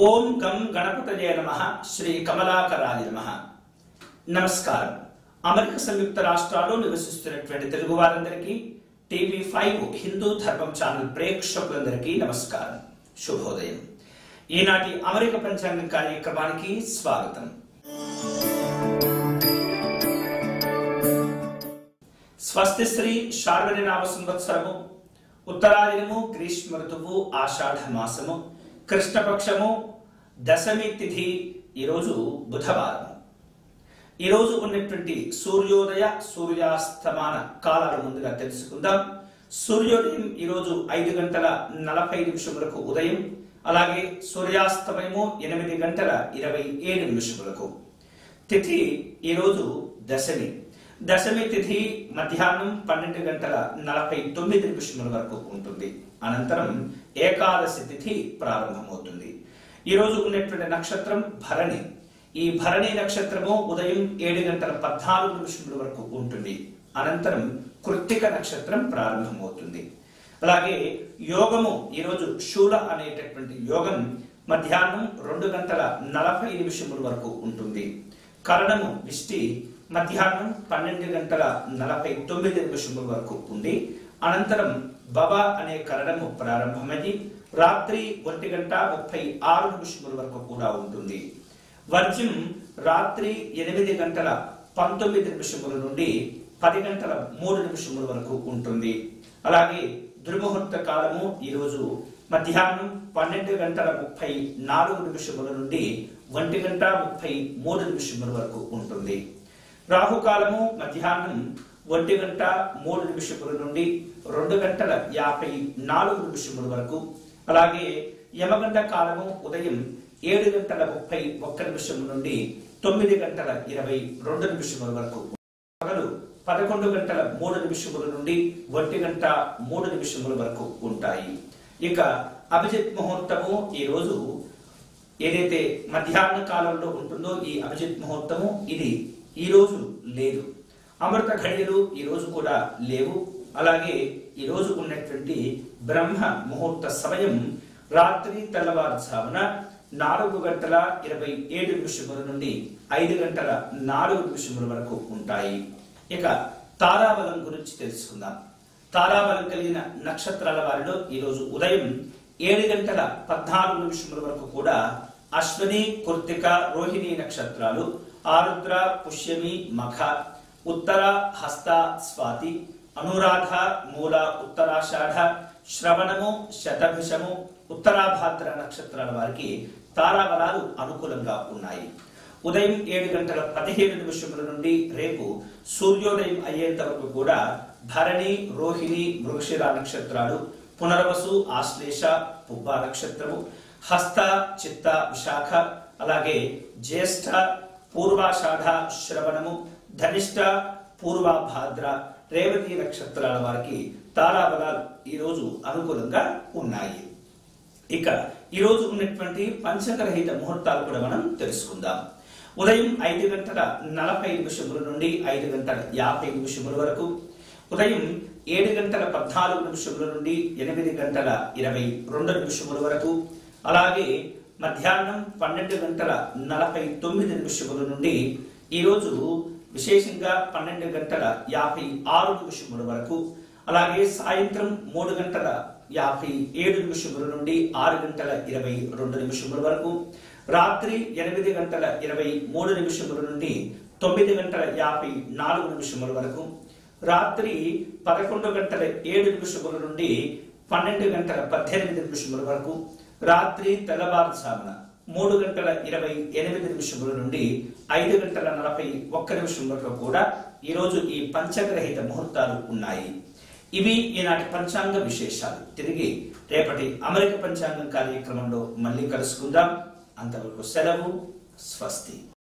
ఓం గం గణపతయే నమ శ్రీ కమలాకరాయ నమ నమస్కారం అమెరికా సంయుక్త రాష్ట్రాల్లో నివసిస్తున్నటువంటి తెలుగు వారందరికీ టీవీ ఫైవ్ హిందూ ధర్మం ఛానల్ ప్రేక్షకులందరికీ నమస్కారం శుభోదయం ఈనాటి అమెరికా పంచాంగం కార్యక్రమానికి స్వాగతం స్వస్తి శ్రీ శార్వరి నామ సంవత్సరము ఉత్తరాయణము గ్రీష్మ ఋతువు ఆషాఢ మాసము కృష్ణపక్షము దశమి తిథి ఈరోజు బుధవారం ఈరోజు ఉన్నటువంటి సూర్యోదయ సూర్యాస్తమాన కాలాలు ముందుగా తెలుసుకుందాం సూర్యోదయం ఈరోజు ఐదు గంటల నలభై నిమిషములకు ఉదయం అలాగే సూర్యాస్తమయము ఎనిమిది గంటల ఇరవై ఏడు నిమిషములకు తిథి ఈరోజు దశమి దశమి తిథి మధ్యాహ్నం పన్నెండు గంటల నలభై తొమ్మిది నిమిషముల వరకు ఉంటుంది అనంతరం ఏకాదశి తిథి ప్రారంభమవుతుంది ఈ రోజు ఉన్నటువంటి నక్షత్రం భరణి ఈ భరణి నక్షత్రము ఉదయం ఏడు గంటల పద్నాలుగు నిమిషముల వరకు ఉంటుంది అనంతరం కృత్తిక నక్షత్రం ప్రారంభమవుతుంది అలాగే యోగము ఈరోజు శూల అనేటటువంటి యోగం మధ్యాహ్నం రెండు గంటల నలభై నిమిషముల వరకు ఉంటుంది కరణము విష్టి మధ్యాహ్నం పన్నెండు గంటల నలభై తొమ్మిది నిమిషముల వరకు ఉంది అనంతరం బబ అనే కరణము ప్రారంభమయ్యి రాత్రి ఒంటి గంట ముప్పై ఆరు నిమిషముల వరకు కూడా ఉంటుంది వర్జ్యం రాత్రి ఎనిమిది గంటల పంతొమ్మిది నిమిషముల నుండి పది గంటల మూడు నిమిషముల వరకు ఉంటుంది అలాగే దుర్ముహూర్త కాలము ఈరోజు మధ్యాహ్నం పన్నెండు గంటల ముప్పై నాలుగు నిమిషముల నుండి ఒంటి గంట ముప్పై మూడు నిమిషముల వరకు ఉంటుంది రాహుకాలము మధ్యాహ్నం ఒంటి గంట మూడు నిమిషముల నుండి రెండు గంటల యాభై నాలుగు నిమిషముల వరకు అలాగే యమగంట కాలము ఉదయం ఏడు గంటల ముప్పై ఒక్క నిమిషం నుండి తొమ్మిది గంటల ఇరవై రెండు నిమిషముల వరకు పగలు పదకొండు గంటల మూడు నిమిషముల నుండి ఒంటి గంట మూడు నిమిషముల వరకు ఉంటాయి ఇక అభిజిత్ ముహూర్తము ఈ రోజు ఏదైతే మధ్యాహ్న కాలంలో ఉంటుందో ఈ అభిజిత్ ముహూర్తము ఇది ఈ రోజు లేదు అమృత ఘడియలు ఈ రోజు కూడా లేవు అలాగే ఈ రోజు ఉన్నటువంటి బ్రహ్మ ముహూర్త సమయం రాత్రి తెల్లవారుజామున నాలుగు గంటల ఇరవై ఏడు నిమిషముల నుండి ఐదు గంటల నాలుగు నిమిషముల వరకు ఉంటాయి ఇక తారాబలం గురించి తెలుసుకుందాం తారాబలం కలిగిన నక్షత్రాల వారిలో ఈరోజు ఉదయం ఏడు గంటల పద్నాలుగు నిమిషముల వరకు కూడా అశ్వని కృత్తిక రోహిణి నక్షత్రాలు ఆరుద్ర పుష్యమి మఖ ఉత్తర హస్త స్వాతి అనురాధ మూల ఉత్తరాషాఢ శ్రవణము శతభిషము ఉత్తరాభాద్ర నక్షత్రాల వారికి తారాబలాలు అనుకూలంగా ఉన్నాయి ఉదయం ఏడు గంటల పదిహేడు నిమిషముల నుండి రేపు సూర్యోదయం అయ్యేంత వరకు కూడా భరణి రోహిణి మృగశిర నక్షత్రాలు పునర్వసు ఆశ్లేష పుబ్బ నక్షత్రము హస్త చిత్త విశాఖ అలాగే జ్యేష్ఠ పూర్వాషాఢ శ్రవణము ధనిష్ట పూర్వభాద్ర రేవతి నక్షత్రాల వారికి తారాబలాలు ఈరోజు అనుకూలంగా ఉన్నాయి ఇక ఈరోజు ఉన్నటువంటి పంచకరహిత ముహూర్తాలు కూడా మనం తెలుసుకుందాం ఉదయం ఐదు గంటల నలభై నిమిషముల నుండి ఐదు గంటల యాభై నిమిషముల వరకు ఉదయం ఏడు గంటల పద్నాలుగు నిమిషముల నుండి ఎనిమిది గంటల ఇరవై రెండు నిమిషముల వరకు అలాగే మధ్యాహ్నం పన్నెండు గంటల నలభై తొమ్మిది నిమిషముల నుండి ఈరోజు విశేషంగా పన్నెండు గంటల యాభై ఆరు నిమిషముల వరకు అలాగే సాయంత్రం మూడు గంటల యాభై ఏడు నిమిషముల నుండి ఆరు గంటల ఇరవై రెండు నిమిషముల వరకు రాత్రి ఎనిమిది గంటల ఇరవై మూడు నిమిషముల నుండి తొమ్మిది గంటల యాభై నాలుగు నిమిషముల వరకు రాత్రి పదకొండు గంటల ఏడు నిమిషముల నుండి పన్నెండు గంటల పద్దెనిమిది నిమిషముల వరకు రాత్రి తెల్లవారుజామున మూడు గంటల ఇరవై ఎనిమిది నిమిషముల నుండి ఐదు గంటల నలభై ఒక్క నిమిషం వరకు కూడా ఈరోజు ఈ పంచగ్రహిత ముహూర్తాలు ఉన్నాయి ఇవి ఈనాటి పంచాంగ విశేషాలు తిరిగి రేపటి అమెరికా పంచాంగం కార్యక్రమంలో మళ్ళీ కలుసుకుందాం అంతవరకు సెలవు స్వస్తి